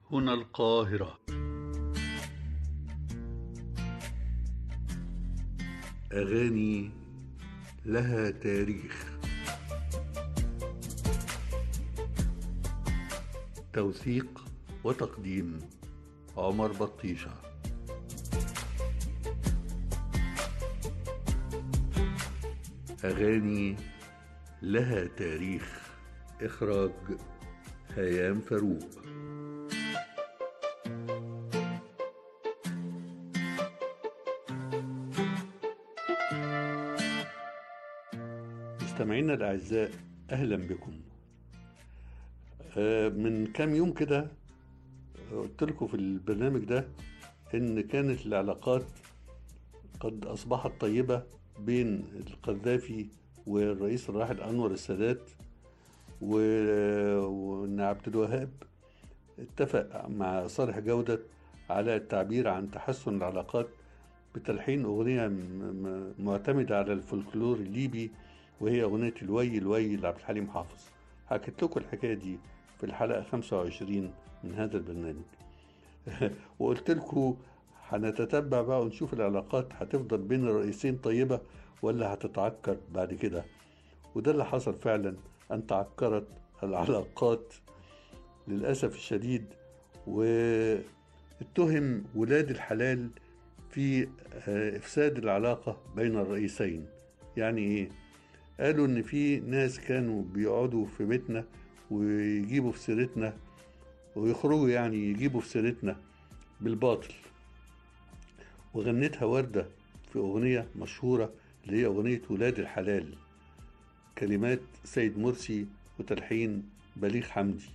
هنا القاهرة أغاني لها تاريخ توثيق وتقديم عمر بطيشة أغاني لها تاريخ إخراج هيام فاروق مستمعينا الأعزاء أهلا بكم آه، من كام يوم كده قلت لكم في البرنامج ده إن كانت العلاقات قد أصبحت طيبة بين القذافي والرئيس الراحل أنور السادات و- وإن عبد الوهاب اتفق مع صالح جودة على التعبير عن تحسن العلاقات بتلحين أغنية م- م- معتمدة على الفولكلور الليبي وهي أغنية الوي الوي لعبد الحليم حافظ حكيت لكم الحكاية دي في الحلقة 25 من هذا البرنامج وقلت لكم هنتتبع بقى ونشوف العلاقات هتفضل بين الرئيسين طيبة ولا هتتعكر بعد كده وده اللي حصل فعلا أن تعكرت العلاقات للأسف الشديد واتهم ولاد الحلال في آه، إفساد العلاقة بين الرئيسين يعني إيه؟ قالوا إن في ناس كانوا بيقعدوا في بيتنا ويجيبوا في سيرتنا ويخرجوا يعني يجيبوا في سيرتنا بالباطل وغنتها وردة في أغنية مشهورة اللي هي أغنية ولاد الحلال كلمات سيد مرسي وتلحين بليغ حمدي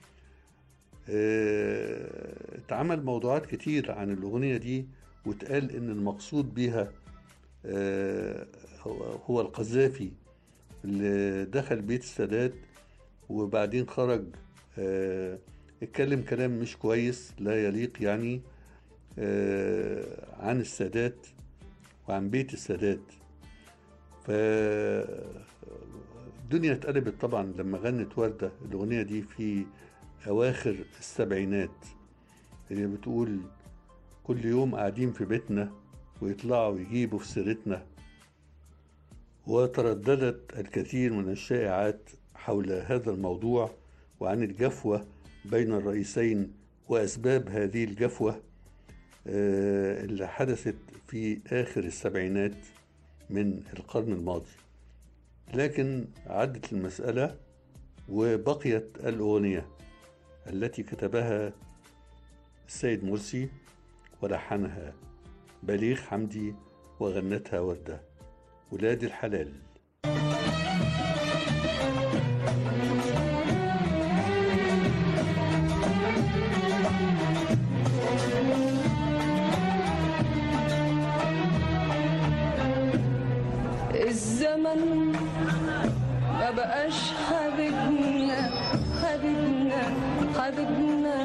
آه، اتعمل موضوعات كتير عن الأغنية دي واتقال إن المقصود بيها آه، هو هو القذافي اللي دخل بيت السادات وبعدين خرج آه، اتكلم كلام مش كويس لا يليق يعني آه، عن السادات وعن بيت السادات ف الدنيا اتقلبت طبعا لما غنت وردة الأغنية دي في أواخر السبعينات هي بتقول كل يوم قاعدين في بيتنا ويطلعوا يجيبوا في سيرتنا وترددت الكثير من الشائعات حول هذا الموضوع وعن الجفوة بين الرئيسين وأسباب هذه الجفوة آه، اللي حدثت في آخر السبعينات من القرن الماضي لكن عدت المسألة وبقيت الأغنية التي كتبها السيد مرسي ولحنها بليغ حمدي وغنتها وردة ولاد الحلال الزمن ما بقاش حبيبنا حبيبنا حبيبنا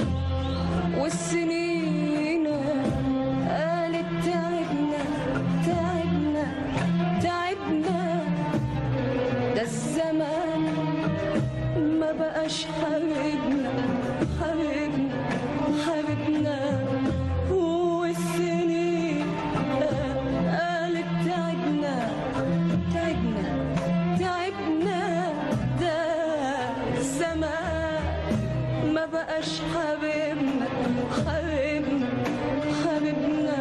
والسنين قالت تعبنا تعبنا تعبنا ده الزمان ما بقاش حبيبنا حبيبنا حبيبنا والسنين قالت تعبنا تعبنا تعبنا ده الزمان ما بقاش حبيبنا حبيبنا حبيبنا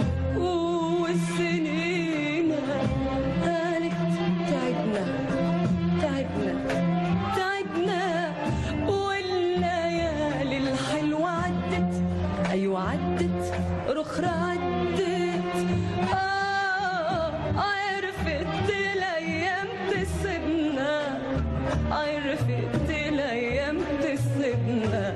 والسنين قالت تعبنا تعبنا تعبنا والليالي الحلوة عدت أيوة عدت رخرة عدت آه عرفت الأيام تسيبنا عرفت الأيام تسيبنا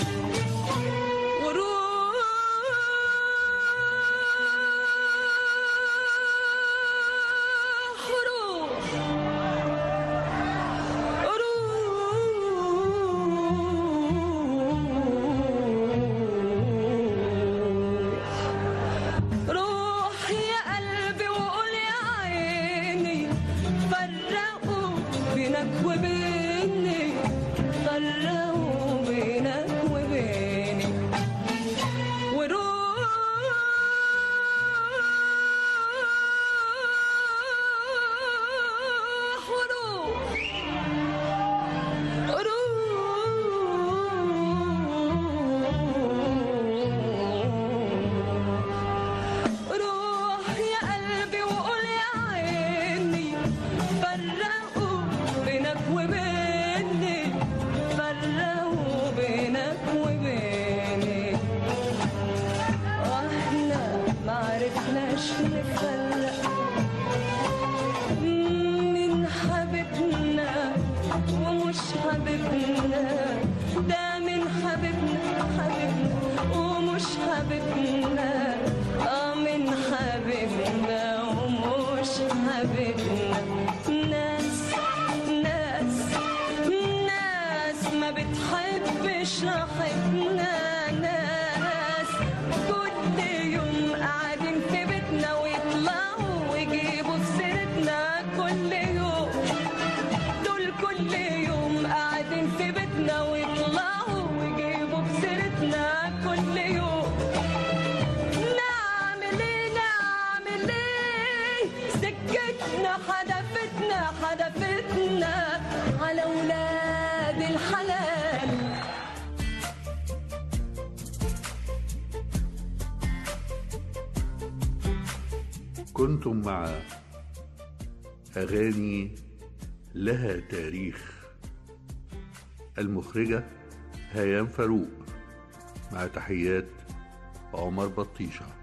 وروح روح روح يا قلبي وقول يا عيني فرقوا بينك وبيني فرقوا بينك وبيني مش راحتنا ناس كل يوم قاعدين في بيتنا ويطلعوا ويجيبوا في سيرتنا كل يوم دول كل يوم قاعدين في بيتنا ويطلعوا ويجيبوا في سيرتنا كل يوم نعمل ايه نعمل ايه سكتنا حدفتنا حدفتنا على ولاد الحلال كنتم مع أغاني لها تاريخ المخرجة هيام فاروق مع تحيات عمر بطيشه